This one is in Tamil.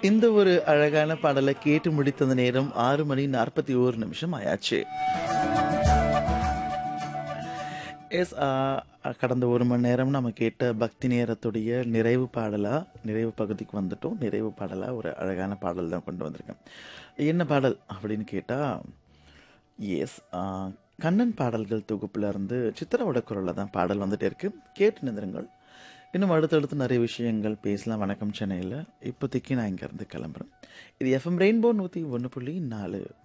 இந்த ஒரு அழகான பாடலை கேட்டு முடித்தது நேரம் ஆறு மணி நாற்பத்தி ஓரு நிமிஷம் ஆயாச்சு எஸ் கடந்த ஒரு மணி நேரம் நம்ம கேட்ட பக்தி நேரத்துடைய நிறைவு பாடலா நிறைவு பகுதிக்கு வந்துட்டோம் நிறைவு பாடலா ஒரு அழகான பாடல் தான் கொண்டு வந்திருக்கேன் என்ன பாடல் அப்படின்னு கேட்டால் எஸ் கண்ணன் பாடல்கள் தொகுப்புல இருந்து சித்திரவட குரலில் தான் பாடல் வந்துட்டே இருக்கு கேட்டு நிந்திருங்கள் இன்னும் அடுத்தடுத்து நிறைய விஷயங்கள் பேசலாம் வணக்கம் சென்னையில் இப்போதைக்கு நான் இங்கேருந்து கிளம்புறேன் இது எஃப்எம் ரெயின்போ நூற்றி ஒன்று புள்ளி நாலு